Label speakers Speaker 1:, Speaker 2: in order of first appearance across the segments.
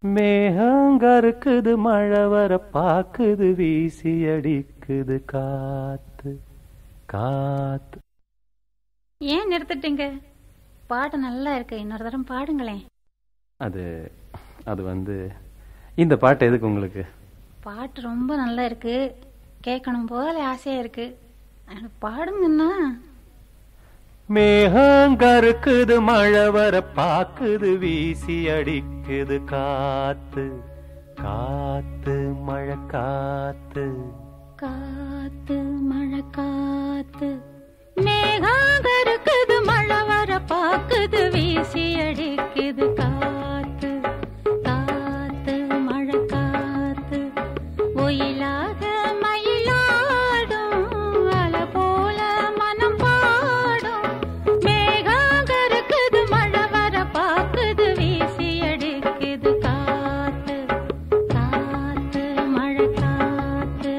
Speaker 1: மேகங்கருக்குது மழை வர பாக்குது வீசி அடிக்குது காத்து காத்து
Speaker 2: ஏன் நிறுத்திட்டீங்க பாட்டு நல்லா இருக்கு இன்னொரு தரம் பாடுங்களேன்
Speaker 1: அது அது வந்து இந்த பாட்டு எதுக்கு உங்களுக்கு
Speaker 2: பாட்டு ரொம்ப நல்லா இருக்கு கேட்கணும் போல ஆசையா இருக்கு ஆனா பாடுங்கன்னா
Speaker 1: மேகங்கருக்குது மழை வர பாக்குது வீசி அடிக்குது காத்து காத்து மழை காத்து
Speaker 2: காத்து மழை காத்து மேகாக இருக்குது மழை வர பாக்குது வீசி அடிக்குது காத்து காத்து மழை காத்து ஒயிலாக மயிலாடும் அல போல மனம் பாடும் மேகாக இருக்குது மழை வர பாக்குது வீசி அடிக்குது காத்து காத்து மழை காத்து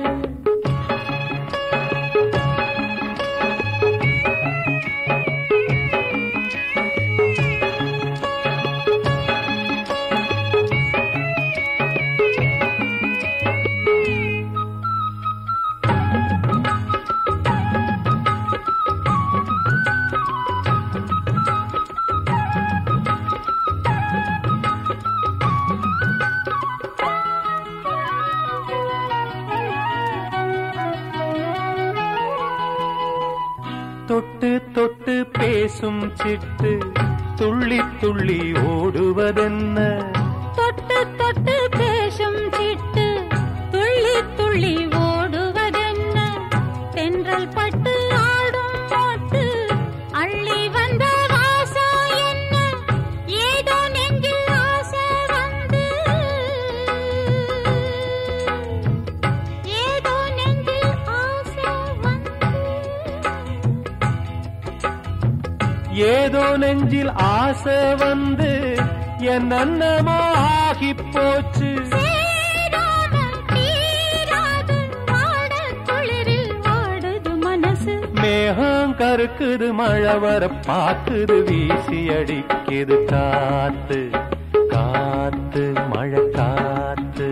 Speaker 1: தொட்டு தொட்டு பேசும் சிட்டு துள்ளி துள்ளி ஓடுவதென்ன
Speaker 2: தொட்டு தொட்டு பேசும் சிட்டு துள்ளி துள்ளி ஓடுவதென்ன தென்றல் பட்டு ஆடும் பாட்டு அள்ளி வந்த வாசம் என்ன ஏதோ நெஞ்சில் ஆசை வந்து ஏதோ நெஞ்சில் ஆசை வந்து
Speaker 1: ஏதோ நெஞ்சில் ஆசை வந்து என் அன்னமோ ஆகி போச்சு
Speaker 2: சேராமல் தீராது வாடக் குளிரில் வாடுது மனசு
Speaker 1: மேகம் கருக்குது மழை வர பாக்குது வீசி அடிக்குது காத்து காத்து மழை காத்து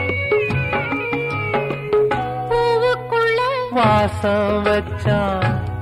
Speaker 2: பூவுக்குள்ள
Speaker 1: வாசம் வச்சான்